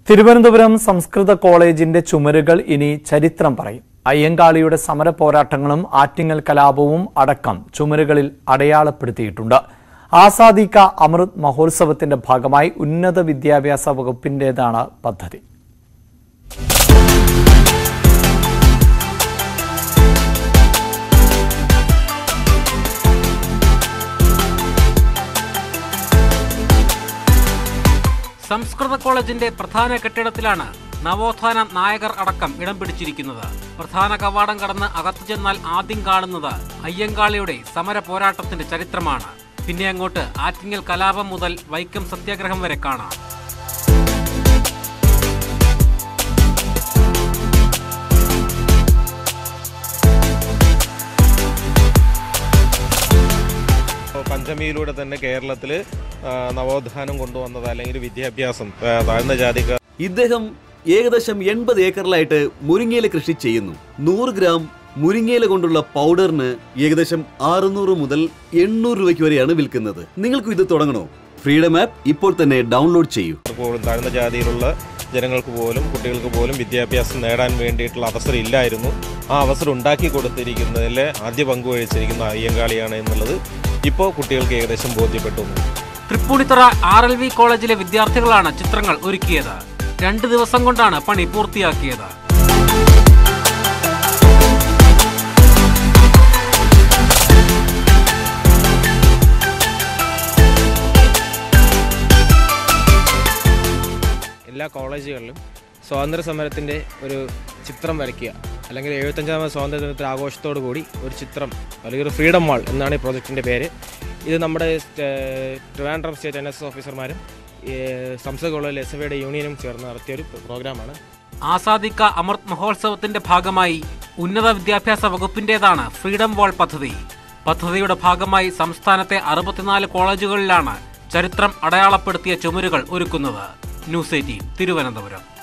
തിരുവനന്തപുരം സംസ്കൃത കോളേജിന്റെ ചുമരുകൾ ഇനി ചരിത്രം പറയും അയ്യങ്കാളിയുടെ സമര പോരാട്ടങ്ങളും ആറ്റിങ്ങൽ കലാപവും അടക്കം ചുമരുകളിൽ അടയാളപ്പെടുത്തിയിട്ടുണ്ട് ആസാദി കാ അമൃത് മഹോത്സവത്തിന്റെ ഭാഗമായി ഉന്നത വിദ്യാഭ്യാസ വകുപ്പിന്റേതാണ് പദ്ധതി സംസ്കൃത കോളേജിന്റെ പ്രധാന കെട്ടിടത്തിലാണ് നവോത്ഥാന നായകർ അടക്കം ഇടം പിടിച്ചിരിക്കുന്നത് പ്രധാന കവാടം കടന്ന് അകത്തു ചെന്നാൽ ആദ്യം കാണുന്നത് അയ്യങ്കാളിയുടെ സമര പോരാട്ടത്തിന്റെ ചരിത്രമാണ് പിന്നെ അങ്ങോട്ട് ആറ്റിങ്ങൽ കലാപം മുതൽ വൈക്കം സത്യാഗ്രഹം വരെ കാണാം പഞ്ചമിയിലൂടെ തന്നെ കേരളത്തിൽ നവോത്ഥാനം കൊണ്ടുവന്നത് അല്ലെങ്കിൽ വിദ്യാഭ്യാസം ആ, താഴ്ന്ന ജാതിക്കാർ ഇദ്ദേഹം ഏകദേശം എൺപത് ഏക്കറിലായിട്ട് മുരിങ്ങയില കൃഷി ചെയ്യുന്നു നൂറ് ഗ്രാം മുരിങ്ങയില കൊണ്ടുള്ള പൗഡറിന് ഏകദേശം അറുന്നൂറ് മുതൽ എണ്ണൂറ് രൂപയ്ക്ക് വരെയാണ് വിൽക്കുന്നത് നിങ്ങൾക്കും ഇത് തുടങ്ങണോ ഫ്രീഡം ആപ്പ് ഇപ്പോൾ തന്നെ ഡൗൺലോഡ് ചെയ്യൂ പോലും താഴ്ന്ന ജാതിയിലുള്ള ജനങ്ങൾക്ക് പോലും കുട്ടികൾക്ക് പോലും വിദ്യാഭ്യാസം നേടാൻ വേണ്ടിയിട്ടുള്ള അവസരം ഇല്ലായിരുന്നു ആ അവസരം ഉണ്ടാക്കി കൊടുത്തിരിക്കുന്നതിൽ ആദ്യ പങ്കുവഹിച്ചിരിക്കുന്ന അയ്യങ്കാളിയാണ് എന്നുള്ളത് ഇപ്പോൾ കുട്ടികൾക്ക് ഏകദേശം ബോധ്യപ്പെട്ടു തൃപ്പൂണിത്തറ ആർ എൽ വി കോളേജിലെ വിദ്യാർത്ഥികളാണ് ചിത്രങ്ങൾ ഒരുക്കിയത് രണ്ട് ദിവസം കൊണ്ടാണ് പണി പൂർത്തിയാക്കിയത് എല്ലാ കോളേജുകളിലും സ്വാതന്ത്ര്യ സമരത്തിൻ്റെ ഒരു ചിത്രം വരയ്ക്കുക അല്ലെങ്കിൽ എഴുപത്തഞ്ചാമത് സ്വാതന്ത്ര്യ ദിനത്തിൽ ആഘോഷത്തോടു കൂടി ഒരു ചിത്രം അല്ലെങ്കിൽ ഒരു ഫ്രീഡം വാൾ എന്നാണ് ഈ പ്രോജക്റ്റിൻ്റെ പേര് ഇത് നമ്മുടെ സ്റ്റേ- ട്രിവാൻഡ്രം സ്റ്റേറ്റ് എൻ എസ് ഓഫീസർമാരും ഈ സംസ്കൃത കോളേജിൽ എസ് എഫ് യൂണിയനും ചേർന്ന് നടത്തിയൊരു പ്രോഗ്രാമാണ് ആസാദി കാ അമൃത് മഹോത്സവത്തിന്റെ ഭാഗമായി ഉന്നത വിദ്യാഭ്യാസ വകുപ്പിന്റേതാണ് ഫ്രീഡം വാൾ പദ്ധതി പദ്ധതിയുടെ ഭാഗമായി സംസ്ഥാനത്തെ അറുപത്തിനാല് കോളേജുകളിലാണ് ചരിത്രം അടയാളപ്പെടുത്തിയ ചുമരുകൾ ഒരുക്കുന്നത് ന്യൂസ് എയ്റ്റീൻ തിരുവനന്തപുരം